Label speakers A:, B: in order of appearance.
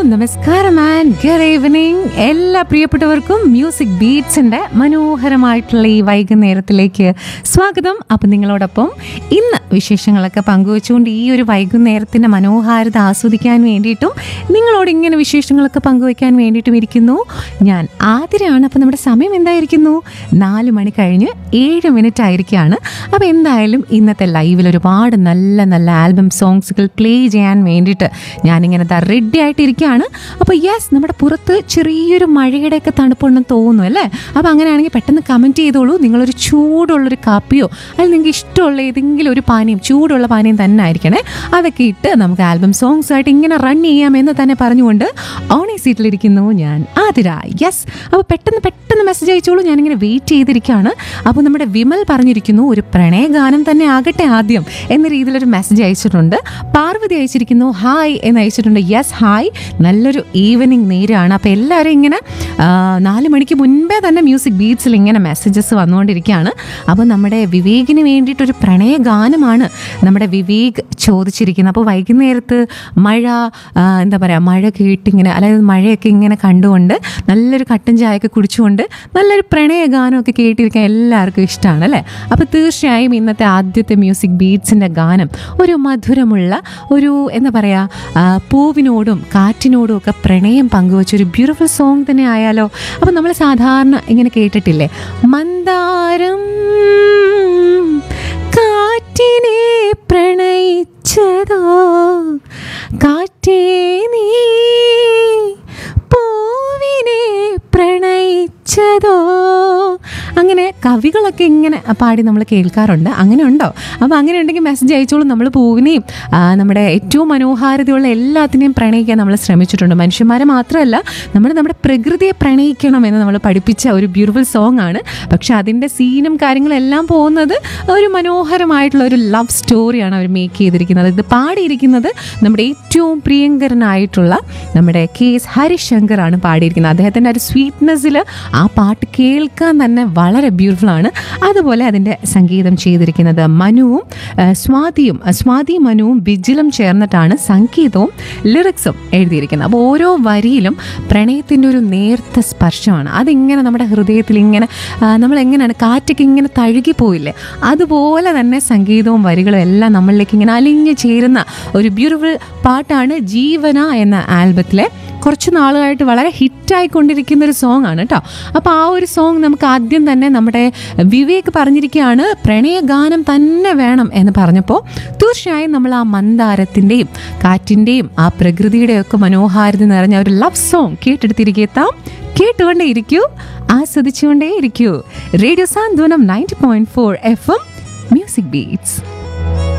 A: നമസ്കാരം and good evening എല്ലാ പ്രിയപ്പെട്ടവർക്കും മ്യൂസിക് ബീറ്റ്സിന്റെ മനോഹരമായിട്ടുള്ള ഈ വൈകുന്നേരത്തിലേക്ക് സ്വാഗതം അപ്പം നിങ്ങളോടൊപ്പം ഇന്ന് വിശേഷങ്ങളൊക്കെ പങ്കുവെച്ചുകൊണ്ട് ഈ ഒരു വൈകുന്നേരത്തിന്റെ മനോഹാരിത ആസ്വദിക്കാൻ വേണ്ടിയിട്ടും നിങ്ങളോട് ഇങ്ങനെ വിശേഷങ്ങളൊക്കെ പങ്കുവെക്കാൻ വേണ്ടിയിട്ടും ഇരിക്കുന്നു ഞാൻ ആതിരയാണ് അപ്പം നമ്മുടെ സമയം എന്തായിരിക്കുന്നു നാല് മണി കഴിഞ്ഞ് ഏഴ് മിനിറ്റ് ആയിരിക്കുകയാണ് അപ്പോൾ എന്തായാലും ഇന്നത്തെ ലൈവിൽ ഒരുപാട് നല്ല നല്ല ആൽബം സോങ്സുകൾ പ്ലേ ചെയ്യാൻ വേണ്ടിയിട്ട് ഞാനിങ്ങനെ ദാ റെഡി ആയിട്ടിരിക്കുകയാണ് അപ്പോൾ യെസ് നമ്മുടെ പുറത്ത് ചെറിയൊരു മഴയുടെയൊക്കെ തണുപ്പുണ്ടെന്ന് തോന്നുന്നു അല്ലേ അപ്പോൾ അങ്ങനെയാണെങ്കിൽ പെട്ടെന്ന് കമൻറ്റ് ചെയ്തോളൂ നിങ്ങളൊരു ചൂടുള്ളൊരു കാപ്പിയോ അല്ലെങ്കിൽ നിങ്ങൾക്ക് ഇഷ്ടമുള്ള ഏതെങ്കിലും ഒരു പാനീയം ചൂടുള്ള പാനീയം തന്നെ ആയിരിക്കണേ അതൊക്കെ ഇട്ട് നമുക്ക് ആൽബം സോങ്സ് ആയിട്ട് ഇങ്ങനെ റൺ ചെയ്യാമെന്ന് തന്നെ പറഞ്ഞുകൊണ്ട് ഓണി സീറ്റിലിരിക്കുന്നു ഞാൻ ആതിര യെസ് അപ്പോൾ പെട്ടെന്ന് പെട്ടെന്ന് മെസ്സേജ് അയച്ചോളൂ ഞാനിങ്ങനെ വെയിറ്റ് ചെയ്തിരിക്കുകയാണ് അപ്പോൾ നമ്മുടെ വിമൽ പറഞ്ഞിരിക്കുന്നു ഒരു പ്രണയഗാനം തന്നെ ആകട്ടെ ആദ്യം എന്ന രീതിയിലൊരു മെസ്സേജ് അയച്ചിട്ടുണ്ട് പാർവതി അയച്ചിരിക്കുന്നു ഹായ് എന്ന് അയച്ചിട്ടുണ്ട് യെസ് ഹായ് നല്ലൊരു ഈവനിങ് നേരാണ് അപ്പോൾ എല്ലാവരും ഇങ്ങനെ ആ, നാല് മണിക്ക് മുൻപേ തന്നെ മ്യൂസിക് ബീറ്റ്സിൽ ഇങ്ങനെ മെസ്സേജസ് വന്നുകൊണ്ടിരിക്കുകയാണ് അപ്പോൾ നമ്മുടെ വിവേകിന് വേണ്ടിയിട്ടൊരു പ്രണയഗാനമാണ് നമ്മുടെ വിവേക് ചോദിച്ചിരിക്കുന്നത് അപ്പോൾ വൈകുന്നേരത്ത് മഴ ആ, എന്താ പറയുക മഴ കേട്ടിങ്ങനെ അതായത് മഴയൊക്കെ ഇങ്ങനെ കണ്ടുകൊണ്ട് നല്ലൊരു കട്ടൻ ചായയൊക്കെ കുടിച്ചുകൊണ്ട് നല്ലൊരു പ്രണയഗാനമൊക്കെ കേട്ടിരിക്കാൻ എല്ലാവർക്കും ഇഷ്ടമാണ് അല്ലേ അപ്പോൾ തീർച്ചയായും ഇന്നത്തെ ആദ്യത്തെ മ്യൂസിക് ബീറ്റ്സിൻ്റെ ഗാനം ഒരു മധുരമുള്ള ഒരു എന്താ പറയുക ആ, പൂവിനോടും കാറ്റിനോടും ഒക്കെ പ്രണയം പങ്കുവച്ച ഒരു ബ്യൂട്ടിഫുൾ സോങ് തന്നെ ആയാലോ അപ്പോൾ നമ്മൾ സാധാരണ ഇങ്ങനെ കേട്ടിട്ടില്ലേ മന്ദാരം കാറ്റിനെ പ്രണയിച്ചതോ കാറ്റേ നീ പൂവിനെ പ്രണയിച്ചതോ അങ്ങനെ കവികളൊക്കെ ഇങ്ങനെ പാടി നമ്മൾ കേൾക്കാറുണ്ട് അങ്ങനെ ഉണ്ടോ അപ്പോൾ അങ്ങനെ ഉണ്ടെങ്കിൽ മെസ്സേജ് അയച്ചോളും നമ്മൾ പൂവിനെയും ആ, നമ്മുടെ ഏറ്റവും മനോഹാരിതയുള്ള എല്ലാത്തിനെയും പ്രണയിക്കാൻ നമ്മൾ ശ്രമിച്ചിട്ടുണ്ട് മനുഷ്യന്മാരെ മാത്രമല്ല നമ്മൾ നമ്മുടെ പ്രകൃതിയെ പ്രണയിക്കണം എന്ന് നമ്മൾ പഠിപ്പിച്ച ഒരു ബ്യൂട്ടിഫുൾ സോങ് ആണ് പക്ഷെ അതിൻ്റെ സീനും കാര്യങ്ങളും എല്ലാം പോകുന്നത് ഒരു മനോഹരമായിട്ടുള്ള ഒരു ലവ് സ്റ്റോറിയാണ് അവർ മേക്ക് ചെയ്തിരിക്കുന്നത് ഇത് പാടിയിരിക്കുന്നത് നമ്മുടെ ഏറ്റവും പ്രിയങ്കരനായിട്ടുള്ള നമ്മുടെ കെ എസ് ഹരിശങ്കർ ആണ് പാടിയിരിക്കുന്നത് അദ്ദേഹത്തിൻ്റെ ഒരു സ്വീറ്റ്നെസ്സിൽ ആ പാട്ട് കേൾക്കാൻ തന്നെ വളരെ ബ്യൂട്ടിഫുൾ ആണ് അതുപോലെ അതിൻ്റെ സംഗീതം ചെയ്തിരിക്കുന്നത് മനുവും ആ, സ്വാതിയും ആ, സ്വാതി മനുവും ബിജിലും ചേർന്നിട്ടാണ് സംഗീതവും ലിറിക്സും എഴുതിയിരിക്കുന്നത് അപ്പോൾ ഓരോ വരിയിലും പ്രണയത്തിൻ്റെ ഒരു നേർത്ത സ്പർശമാണ് അതിങ്ങനെ നമ്മുടെ ഹൃദയത്തിൽ ഇങ്ങനെ ആ, നമ്മൾ എങ്ങനെയാണ് കാറ്റൊക്കെ ഇങ്ങനെ തഴുകി പോയില്ലേ അതുപോലെ തന്നെ സംഗീതവും വരികളും എല്ലാം നമ്മളിലേക്ക് ഇങ്ങനെ അലിഞ്ഞു ചേരുന്ന ഒരു ബ്യൂട്ടിഫുൾ പാട്ടാണ് ജീവന എന്ന ആൽബത്തിലെ കുറച്ച് നാളുകളായിട്ട് വളരെ ഹിറ്റായിക്കൊണ്ടിരിക്കുന്ന ഒരു സോങ് ആണ് കേട്ടോ അപ്പോൾ ആ ഒരു സോങ് നമുക്ക് ആദ്യം തന്നെ നമ്മുടെ വിവേക് പറഞ്ഞിരിക്കുകയാണ് പ്രണയഗാനം തന്നെ വേണം എന്ന് പറഞ്ഞപ്പോൾ തീർച്ചയായും നമ്മൾ ആ മന്ദാരത്തിൻ്റെയും കാറ്റിൻ്റെയും ആ പ്രകൃതിയുടെയും ഒക്കെ മനോഹാരിത നിറഞ്ഞ ഒരു ലവ് സോങ് കേട്ടെടുത്തിരിക്കെത്താം കേട്ടുകൊണ്ടേ ഇരിക്കൂ ആസ്വദിച്ചുകൊണ്ടേ ഇരിക്കൂ radio Santhwanam ninety point four F M music beats